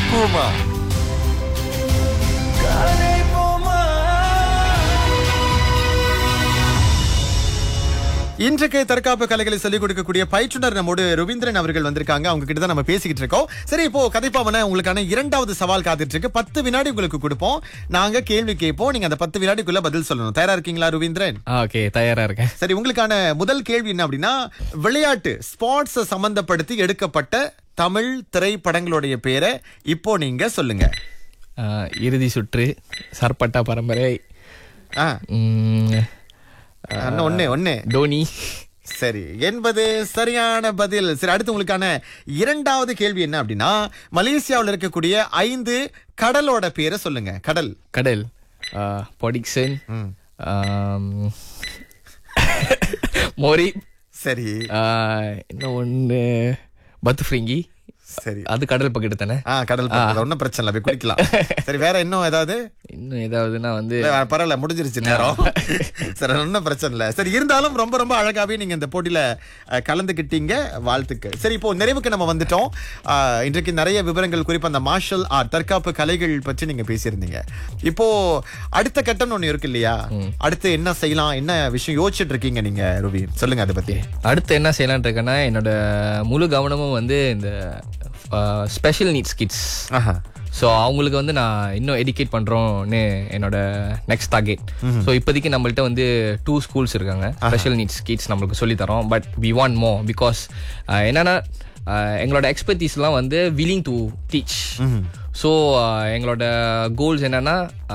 கதைப்போமா இன்றைக்கு தற்காப்பு கலைகளை சொல்லிக் கொடுக்கக்கூடிய பயிற்றுனர் நம்மோடு ரவீந்திரன் அவர்கள் வந்திருக்காங்க அவங்க கிட்ட தான் நம்ம பேசிக்கிட்டு இருக்கோம் சரி இப்போ கதைப்பாமன உங்களுக்கான இரண்டாவது சவால் காத்துட்டு இருக்கு பத்து வினாடி உங்களுக்கு கொடுப்போம் நாங்க கேள்வி கேட்போம் நீங்க அந்த பத்து வினாடிக்குள்ள பதில் சொல்லணும் தயாரா இருக்கீங்களா ரவீந்திரன் ஓகே தயாரா இருக்கேன் சரி உங்களுக்கான முதல் கேள்வி என்ன அப்படின்னா விளையாட்டு ஸ்போர்ட்ஸ் சம்பந்தப்படுத்தி எடுக்கப்பட்ட தமிழ் திரைப்படங்களுடைய பேரை இப்போ நீங்க சொல்லுங்க ஆ, இறுதி சுற்று சர்பட்டா பரம்பரை ஆ, ம், இன்னும் ஒண்ணு ஒண்ணு தோனி சரி என்பது சரியான பதில் சரி அடுத்து உங்களுக்கான இரண்டாவது கேள்வி என்ன அப்படின்னா மலேசியாவில் இருக்கக்கூடிய ஐந்து கடலோட பேரை சொல்லுங்க கடல் கடல் ஆ, பொடிக்சன் ம். ஆம், மோரி சரி ஆ, இன்னும் ஒன்று பத்துஃப்ரிங்கி சரி அது கடல் பக்கெட்டு தானே ஆ கடல் பக்கத்துல ஒன்றும் பிரச்சனை இல்லை போய் குடிக்கலாம் சரி வேற இன்னும் ஏதாவது இன்னும் ஏதாவதுன்னா வந்து இல்ல, பரவாயில்ல முடிஞ்சிருச்சு நேரம் சரி ஒன்றும் பிரச்சனை இல்லை சரி இருந்தாலும் ரொம்ப ரொம்ப அழகாவே நீங்க இந்த போட்டியில அஹ், கலந்துக்கிட்டீங்க வாழ்த்துக்கள் சரி இப்போ நிறைவுக்கு நம்ம வந்துட்டோம் அஹ், இன்றைக்கு நிறைய விவரங்கள் குறிப்பா அந்த மார்ஷல் ஆர்ட் தற்காப்பு கலைகள் பற்றி நீங்க பேசியிருந்தீங்க இப்போ அடுத்த கட்டம் ஒண்ணு இருக்கு இல்லையா அடுத்து என்ன செய்யலாம் என்ன விஷயம் யோசிச்சுட்டு இருக்கீங்க நீங்க ரவி சொல்லுங்க அதை பத்தி அடுத்து என்ன செய்யலாம்னு இருக்கேன்னா என்னோட முழு கவனமும் வந்து இந்த ஸ்பெஷல் நீட்ஸ் கிட்ஸ் ஆஹா ஸோ அவங்களுக்கு வந்து நான் இன்னும் எடிகேட் பண்ணுறோன்னு என்னோட நெக்ஸ்ட் டார்கெட் ஸோ இப்போதைக்கு நம்மள்ட்ட வந்து டூ ஸ்கூல்ஸ் இருக்காங்க ஸ்பெஷல் நீட்ஸ் கிட்ஸ் நம்மளுக்கு சொல்லி தரோம் but we want more because என்னன்னா அஹ், எங்களோட எக்ஸ்பர்டீஸ்லாம் வந்து willing டு டீச் ஸோ எங்களோட கோல்ஸ் என்னன்னா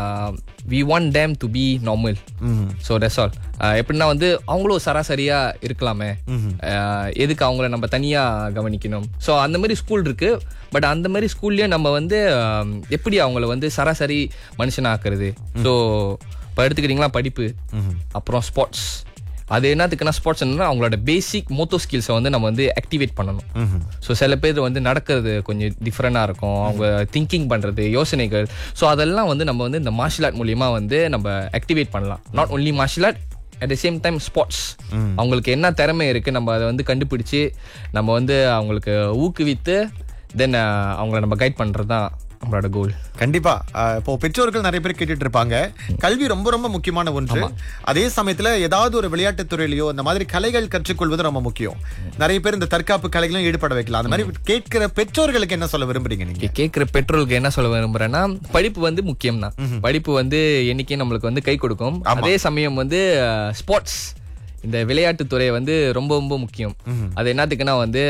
we want them to be normal so this all எப்படின்னா வந்து அவங்களும் சராசரியா இருக்கலாமே அஹ், எதுக்கு அவங்கள நம்ம தனியா கவனிக்கணும் ஸோ அந்த மாதிரி ஸ்கூல் இருக்கு பட் அந்த மாதிரி ஸ்கூல்லயும் நம்ம வந்து அஹ், எப்படி அவங்கள வந்து சராசரி மனுஷனாக்குறது ஸோ இப்போ எடுத்துக்கிட்டிங்களா படிப்பு அப்புறம் ஸ்போர்ட்ஸ் அது என்னத்துக்குன்னா ஸ்போர்ட்ஸ் என்னன்னா அவங்களோட பேசிக் மோட்டோ ஸ்கில்ஸை வந்து நம்ம வந்து ஆக்டிவேட் பண்ணணும் ஸோ சில பேர் வந்து நடக்கிறது கொஞ்சம் டிஃப்ரெண்டாக இருக்கும் அவங்க திங்கிங் பண்ணுறது யோசனைகள் ஸோ அதெல்லாம் வந்து நம்ம வந்து இந்த மார்ஷியல் ஆர்ட் மூலியமா வந்து நம்ம ஆக்டிவேட் பண்ணலாம் not only martial art at the same time sports அவங்களுக்கு என்ன திறமை இருக்குது நம்ம அதை வந்து கண்டுபிடிச்சு நம்ம வந்து அவங்களுக்கு ஊக்குவித்து தென் அவங்கள நம்ம கைட் பண்ணுறது தான் நம்மளோட கோல் கண்டிப்பா அஹ், இப்போ பெற்றோர்கள் நிறைய பேர் கேட்டுட்டு இருப்பாங்க கல்வி ரொம்ப ரொம்ப முக்கியமான ஒன்று அதே சமயத்துல ஏதாவது ஒரு விளையாட்டுத் துறையிலயோ இந்த மாதிரி கலைகள் கற்றுக்கொள்வது ரொம்ப முக்கியம் நிறைய பேர் இந்த தற்காப்பு கலைகளும் ஈடுபட வைக்கலாம் அந்த மாதிரி கேட்கிற பெற்றோர்களுக்கு என்ன சொல்ல விரும்புறீங்க நீங்க கேட்குற பெற்றோருக்கு என்ன சொல்ல விரும்புறேன்னா படிப்பு வந்து முக்கியம் தான் படிப்பு வந்து என்னைக்கும் நம்மளுக்கு வந்து கை கொடுக்கும் அதே சமயம் வந்து ஸ்போர்ட்ஸ் இந்த விளையாட்டு துறை வந்து ரொம்ப ரொம்ப முக்கியம் அது என்னத்துக்குன்னா வந்து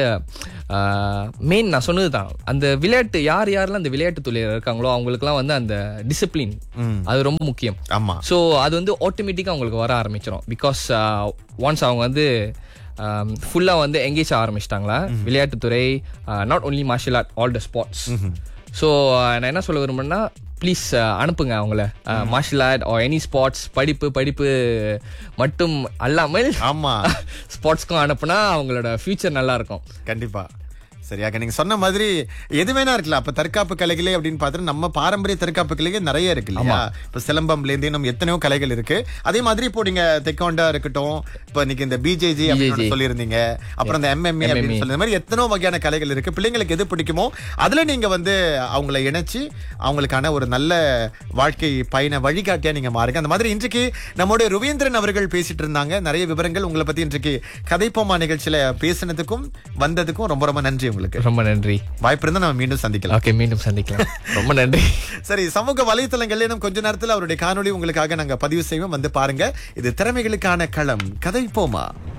மெயின் நான் சொன்னது தான் அந்த விளையாட்டு யார் யாரெல்லாம் அந்த விளையாட்டு துறையில இருக்காங்களோ அவங்களுக்குலாம் வந்து அந்த டிசிப்ளின் அது ரொம்ப முக்கியம் ஆமா ஸோ அது வந்து ஆட்டோமேட்டிக்காக அவங்களுக்கு வர ஆரம்பிச்சிடும் பிகாஸ் ஒன்ஸ் அவங்க வந்து ஃபுல்லாக வந்து எங்கேஜ் ஆரம்பிச்சிட்டாங்களா விளையாட்டுத்துறை not only martial art all the sports so நான் என்ன சொல்ல விரும்புறேன்னா ப்ளீஸ் அனுப்புங்க அவங்கள martial art or any sports படிப்பு படிப்பு மட்டும் அல்லாமல் ஆமா ஸ்போர்ட்ஸ்க்கும் அனுப்புனா அவங்களோட ஃபியூச்சர் நல்லா இருக்கும் கண்டிப்பா சரியாக நீங்க சொன்ன மாதிரி எது வேணா இருக்கலாம் அப்ப தற்காப்பு கலைகளே அப்படின்னு பார்த்தா நம்ம பாரம்பரிய தற்காப்பு கலைகள் நிறைய இருக்கு இல்லையா இப்ப சிலம்பம்ல இருந்து நம்ம எத்தனையோ கலைகள் இருக்கு அதே மாதிரி இப்போ நீங்க தெக்கோண்டா இருக்கட்டும் இப்ப இன்னைக்கு இந்த பிஜேஜி அப்படின்னு சொல்லியிருந்தீங்க அப்புறம் இந்த எம்எம்ஏ அப்படின்னு சொல்லி இந்த மாதிரி எத்தனோ வகையான கலைகள் இருக்கு பிள்ளைங்களுக்கு எது பிடிக்குமோ அதுல நீங்க வந்து அவங்கள இணைச்சு அவங்களுக்கான ஒரு நல்ல வாழ்க்கை பயண வழிகாட்டியா நீங்க மாறுங்க அந்த மாதிரி இன்றைக்கு நம்முடைய ருவீந்திரன் அவர்கள் பேசிட்டு இருந்தாங்க நிறைய விவரங்கள் உங்களை பத்தி இன்றைக்கு கதைப்போமா நிகழ்ச்சியில பேசினதுக்கும் வந்ததுக்கும் ரொம்ப ரொம்ப நன்றி உங்களுக்கு ரொம்ப நன்றி வாய்ப்பு இருந்தா நம்ம மீண்டும் சந்திக்கலாம் ஓகே மீண்டும் சந்திக்கலாம் ரொம்ப நன்றி சரி சமூக வலைத்தளங்கள்ல இன்னும் கொஞ்ச நேரத்துல அவருடைய காணொளி உங்களுக்காக நாங்க பதிவு செய்வோம் வந்து பாருங்க இது திறமைகளுக்கான களம் கதைப்போமா